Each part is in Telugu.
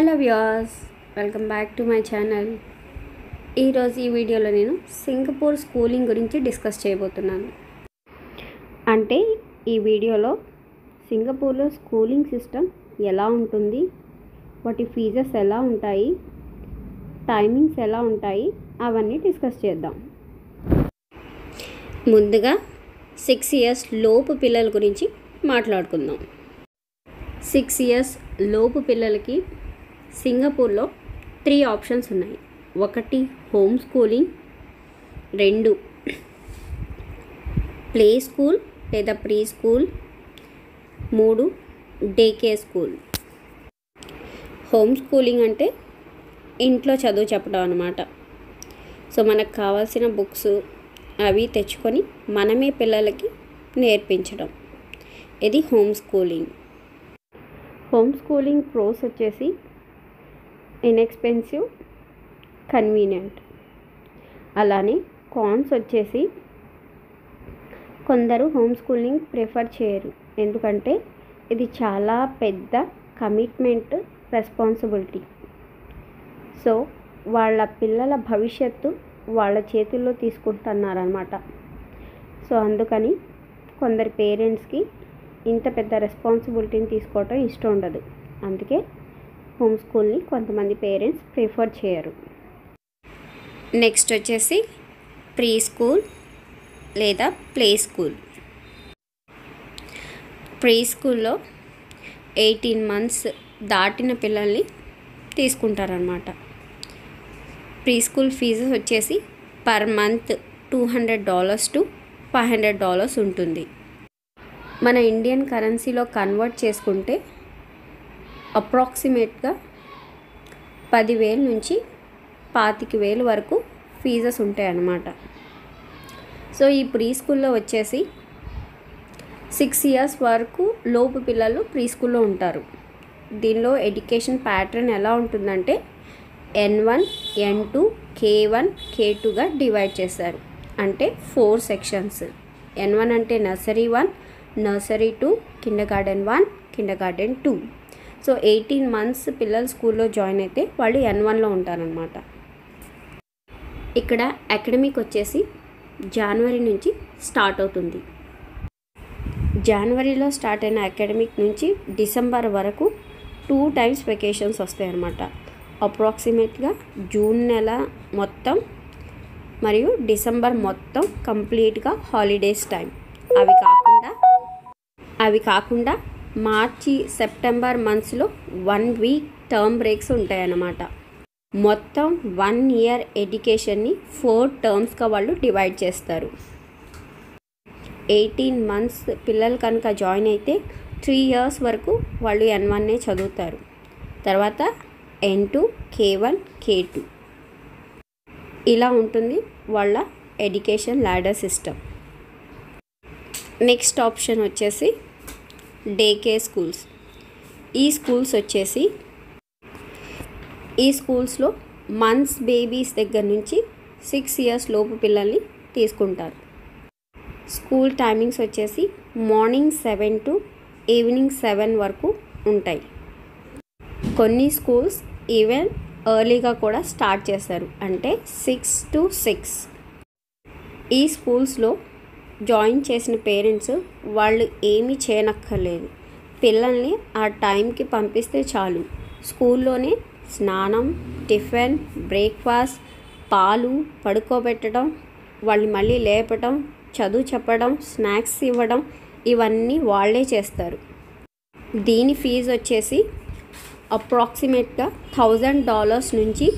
hello viewers welcome back to my channel ఈరోజు ఈ వీడియోలో నేను సింగపూర్ స్కూలింగ్ గురించి డిస్కస్ చేయబోతున్నాను అంటే ఈ వీడియోలో సింగపూర్లో స్కూలింగ్ సిస్టమ్ ఎలా ఉంటుంది వాటి ఫీజెస్ ఎలా ఉంటాయి టైమింగ్స్ ఎలా ఉంటాయి అవన్నీ డిస్కస్ చేద్దాం ముందుగా సిక్స్ ఇయర్స్ లోపు పిల్లల గురించి మాట్లాడుకుందాం సిక్స్ ఇయర్స్ లోపు పిల్లలకి సింగపూర్లో త్రీ ఆప్షన్స్ ఉన్నాయి ఒకటి హోమ్ స్కూలింగ్ రెండు ప్లే స్కూల్ లేదా ప్రీ స్కూల్ మూడు day care school home schooling అంటే ఇంట్లో చదువు చెప్పడం అనమాట సో మనకు కావాల్సిన బుక్స్ అవి తెచ్చుకొని మనమే పిల్లలకి నేర్పించడం ఇది home schooling home schooling pros వచ్చేసి ఇన్ఎక్స్పెన్సివ్ కన్వీనియంట్ అలానే కాన్స్ వచ్చేసి కొందరు హోమ్ స్కూలింగ్ ప్రిఫర్ చేయరు ఎందుకంటే ఇది చాలా పెద్ద కమిట్మెంట్ రెస్పాన్సిబిలిటీ సో వాళ్ళ పిల్లల భవిష్యత్తు వాళ్ళ చేతుల్లో తీసుకుంటున్నారనమాట సో అందుకని కొందరు పేరెంట్స్కి ఇంత పెద్ద రెస్పాన్సిబిలిటీని తీసుకోవటం ఇష్టం ఉండదు అందుకే హోమ్ స్కూల్ని కొంతమంది పేరెంట్స్ ప్రిఫర్ చేయరు నెక్స్ట్ వచ్చేసి ప్రీ స్కూల్ లేదా ప్లే స్కూల్ ప్రీ స్కూల్లో ఎయిటీన్ మంత్స్ దాటిన పిల్లల్ని తీసుకుంటారనమాట ప్రీ స్కూల్ ఫీజు వచ్చేసి per month two hundred dollars to five hundred dollars ఉంటుంది మన ఇండియన్ కరెన్సీలో కన్వర్ట్ చేసుకుంటే అప్రాక్సిమేట్గా పదివేల నుంచి పాతిక వేలు వరకు ఫీజెస్ ఉంటాయి అన్నమాట సో ఈ ప్రీ స్కూల్లో వచ్చేసి సిక్స్ ఇయర్స్ వరకు లోపు పిల్లలు ప్రీ స్కూల్లో ఉంటారు దీనిలో ఎడ్యుకేషన్ ప్యాటర్న్ ఎలా ఉంటుందంటే N one N two K one K టూగా డివైడ్ చేశారు అంటే ఫోర్ సెక్షన్స్ ఎన్ వన్ అంటే nursery one nursery two kindergarten one kindergarten two so eighteen months పిల్లలు స్కూల్లో జాయిన్ అయితే వాళ్ళు ఎన్ వన్లో ఉంటారనమాట ఇక్కడ అకాడమిక్ వచ్చేసి జనవరి నుంచి స్టార్ట్ అవుతుంది జనవరిలో స్టార్ట్ అయిన అకాడమిక్ నుంచి డిసెంబర్ వరకు టూ టైమ్స్ వెకేషన్స్ వస్తాయి అన్నమాట అప్రాక్సిమేట్గా జూన్ నెల మొత్తం మరియు డిసెంబర్ మొత్తం కంప్లీట్గా హాలిడేస్ టైం అవి కాకుండా అవి కాకుండా మార్చి సెప్టెంబర్ మంత్స్లో వన్ వీక్ టర్మ్ బ్రేక్స్ ఉంటాయన్నమాట మొత్తం వన్ ఇయర్ ఎడ్యుకేషన్ని ఫోర్ టర్మ్స్గా వాళ్ళు డివైడ్ చేస్తారు ఎయిటీన్ మంత్స్ పిల్లలు కనుక జాయిన్ అయితే త్రీ ఇయర్స్ వరకు వాళ్ళు ఎన్ వన్నే చదువుతారు తర్వాత N two K one K two ఇలా ఉంటుంది వాళ్ళ education ladder system next option వచ్చేసి డే కేర్ స్కూల్స్ ఈ స్కూల్స్ వచ్చేసి ఈ స్కూల్స్లో మంత్స్ బేబీస్ దగ్గర నుంచి సిక్స్ ఇయర్స్ లోపు పిల్లల్ని తీసుకుంటారు స్కూల్ టైమింగ్స్ వచ్చేసి morning seven to evening seven వరకు ఉంటాయి కొన్ని స్కూల్స్ ఈవెన్ ఎర్లీగా కూడా స్టార్ట్ చేస్తారు అంటే సిక్స్ టు సిక్స్ ఈ స్కూల్స్లో జాయిన్ చేసిన పేరెంట్స్ వాళ్ళు ఏమీ చేయనక్కర్లేదు పిల్లల్ని ఆ టైంకి పంపిస్తే చాలు స్కూల్లోనే స్నానం టిఫిన్ బ్రేక్ఫాస్ట్ పాలు పడుకోబెట్టడం వాళ్ళని మళ్ళీ లేపడం చదువు చెప్పడం స్నాక్స్ ఇవ్వడం ఇవన్నీ వాళ్ళే చేస్తారు దీని ఫీజు వచ్చేసి అప్రాక్సిమేట్గా థౌజండ్ డాలర్స్ నుంచి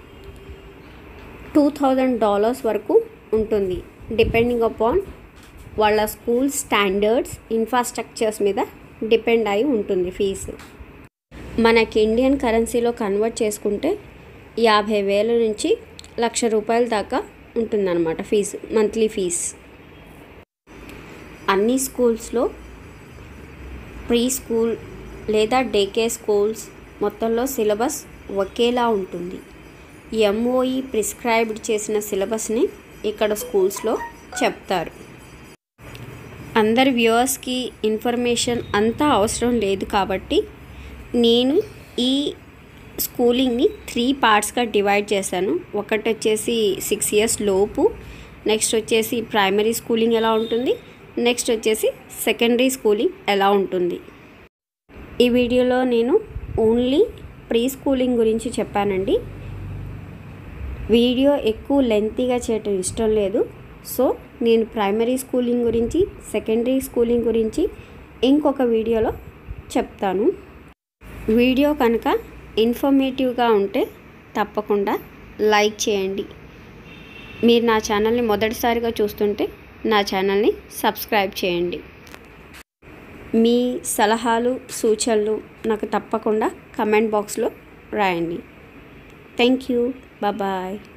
టూ థౌజండ్ డాలర్స్ వరకు ఉంటుంది డిపెండింగ్ అపాన్ వాళ్ళ స్కూల్ స్టాండర్డ్స్ ఇన్ఫ్రాస్ట్రక్చర్స్ మీద డిపెండ్ అయి ఉంటుంది ఫీజు మనకి ఇండియన్ కరెన్సీలో కన్వర్ట్ చేసుకుంటే యాభై వేల నుంచి లక్ష రూపాయల దాకా ఉంటుందన్నమాట ఫీజు మంత్లీ ఫీజ్ అన్ని స్కూల్స్లో ప్రీ స్కూల్ లేదా డే కేర్ స్కూల్స్ మొత్తంలో సిలబస్ ఒకేలా ఉంటుంది ఎంఓఈ ప్రిస్క్రైబ్డ్ చేసిన సిలబస్ని ఇక్కడ స్కూల్స్లో చెప్తారు అందరి వ్యూవర్స్కి ఇన్ఫర్మేషన్ అంతా అవసరం లేదు కాబట్టి నేను ఈ స్కూలింగ్ని త్రీ పార్ట్స్గా డివైడ్ చేశాను ఒకటి వచ్చేసి సిక్స్ ఇయర్స్ లోపు నెక్స్ట్ వచ్చేసి ప్రైమరీ స్కూలింగ్ ఎలా ఉంటుంది నెక్స్ట్ వచ్చేసి సెకండరీ స్కూలింగ్ ఎలా ఉంటుంది ఈ వీడియోలో నేను ఓన్లీ ప్రీ స్కూలింగ్ గురించి చెప్పానండి వీడియో ఎక్కువ లెంతీగా చేయటం ఇష్టం లేదు సో నేను ప్రైమరీ స్కూలింగ్ గురించి సెకండరీ స్కూలింగ్ గురించి ఇంకొక వీడియోలో చెప్తాను వీడియో కనుక ఇన్ఫర్మేటివ్గా ఉంటే తప్పకుండా లైక్ చేయండి మీరు నా ఛానల్ని మొదటిసారిగా చూస్తుంటే నా ఛానల్ని సబ్స్క్రైబ్ చేయండి మీ సలహాలు సూచనలు నాకు తప్పకుండా కమెంట్ బాక్స్లో రాయండి థ్యాంక్ యూ బాయ్